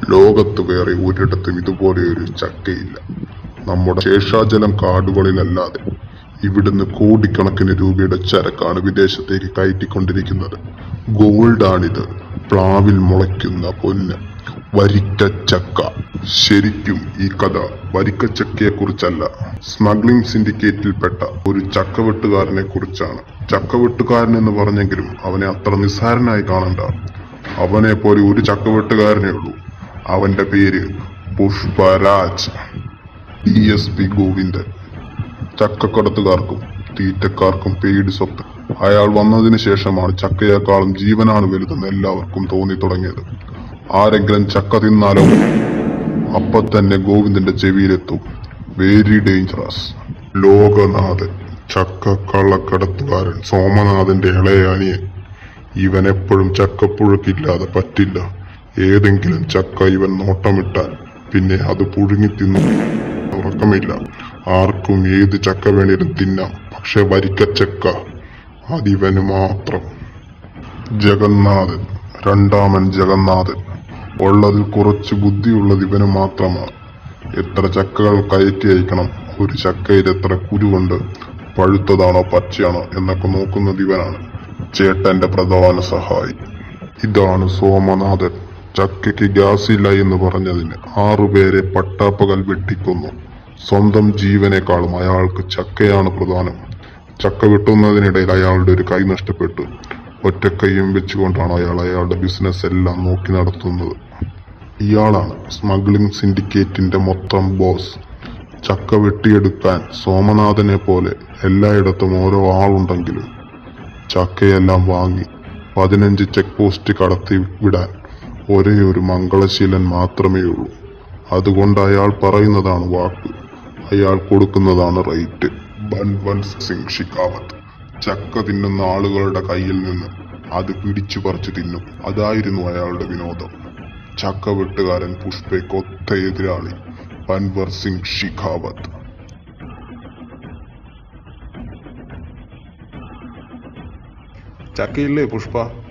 ലോകത്ത് വേറെ ഒരിടത്തും ഇതുപോലെ ഒരു ചക്കയില്ല നമ്മുടെ ശേഷാചലം കാടുകളിലല്ലാതെ ഇവിടുന്ന് കോടിക്കണക്കിന് രൂപയുടെ ചരക്കാണ് വിദേശത്തേക്ക് കയറ്റിക്കൊണ്ടിരിക്കുന്നത് ഗോൾഡാണിത് പ്ലാവിൽ മുളയ്ക്കുന്ന പൊന്ന് വരിക്കച്ചക്ക ശരിക്കും ഈ കഥ വരിക്കച്ചക്കയെ കുറിച്ചല്ല സ്മഗ്ലിംഗ് സിൻഡിക്കേറ്റിൽപ്പെട്ട ഒരു ചക്കവെട്ടുകാരനെ കുറിച്ചാണ് ചക്കവെട്ടുകാരൻ എന്ന് പറഞ്ഞെങ്കിലും അവനെ അത്ര നിസ്സാരനായി കാണണ്ട അവനെ പോലെ ഒരു ചക്കവെട്ടുകാരനേ ഉള്ളൂ അവന്റെ പേര് Pushparaj D S P Govindan ചക്കക്കടത്തുകാർക്കും തീറ്റക്കാർക്കും പേടി സ്വത്ത് അയാൾ വന്നതിന് ശേഷമാണ് ചക്കയേക്കാളും ജീവനാണ് വലുതെന്ന് എല്ലാവർക്കും തോന്നി തുടങ്ങിയത് ആരെങ്കിലും ചക്ക തിന്നാലോ അപ്പൊ തന്നെ ഗോവിന്ദന്റെ ചെവിയിലെത്തും വെരി ഡേഞ്ചറസ് ലോകനാഥൻ ചക്ക കള്ളക്കടത്തുകാരൻ സോമനാഥന്റെ ഇളയ അനിയൻ ഇവൻ എപ്പോഴും ചക്കപ്പുഴുക്കില്ലാതെ പറ്റില്ല ഏതെങ്കിലും ചക്ക ഇവൻ നോട്ടമിട്ടാൽ പിന്നെ അത് പുഴുങ്ങി തിന്നു ഉറക്കമില്ല ആർക്കും ഏത് ചക്ക വേണേലും തിന്നാം പക്ഷെ വരിക്കച്ചക്ക അതിവന് മാത്രം ജഗന്നാഥൻ രണ്ടാമൻ ജഗന്നാഥൻ ഉള്ളതിൽ കുറച്ച് ബുദ്ധിയുള്ളത് ഇവന് മാത്രമാണ് എത്ര ചക്കകൾ കയറ്റി അയക്കണം ഒരു ചക്കയിൽ എത്ര കുരുവുണ്ട് പഴുത്തതാണോ പച്ചയാണോ എന്നൊക്കെ നോക്കുന്നത് ഇവനാണ് ചേട്ടന്റെ പ്രധാന സഹായി ഇതാണ് സോമനാഥൻ ചക്കയ്ക്ക് ഗ്യാസ് ഇല്ല എന്ന് പറഞ്ഞതിന് ആറുപേരെ പട്ടാപ്പകൽ വെട്ടിക്കൊന്നു സ്വന്തം ജീവനേക്കാളും അയാൾക്ക് ചക്കയാണ് പ്രധാനം ചക്ക വെട്ടുന്നതിനിടയിൽ അയാളുടെ ഒരു കൈ നഷ്ടപ്പെട്ടു ഒറ്റക്കൈയും വെച്ചുകൊണ്ടാണ് അയാൾ അയാളുടെ ബിസിനസ് എല്ലാം നോക്കി നടത്തുന്നത് ഇയാളാണ് സ്മഗ്ലിംഗ് സിൻഡിക്കേറ്റിന്റെ മൊത്തം ബോസ് ചക്ക വെട്ടിയെടുക്കാൻ സോമനാഥനെ പോലെ എല്ലായിടത്തും ഓരോ ആളുണ്ടെങ്കിലും ചക്കയെല്ലാം വാങ്ങി പതിനഞ്ച് ചെക്ക് പോസ്റ്റ് കടത്തി വിടാൻ ഒരേ ഒരു മംഗളശീലൻ മാത്രമേ ഉള്ളൂ അതുകൊണ്ട് അയാൾ പറയുന്നതാണ് വാക്ക് അയാൾ കൊടുക്കുന്നതാണ് റേറ്റ് ബൻവന്ത് സിംഗ് ഷിക്കാവത്ത് ചക്ക തിന്നുന്ന ആളുകളുടെ കയ്യിൽ നിന്ന് അത് പിടിച്ചു പറിച്ചു തിന്നും അതായിരുന്നു അയാളുടെ വിനോദം ചക്ക വെട്ടുകാരൻ പുഷ്പയ്ക്ക് ഒത്ത എതിരാളി ബൻവർ സിംഗ് ഷിഖാവത്ത് ചക്കയില്ലേ പുഷ്പ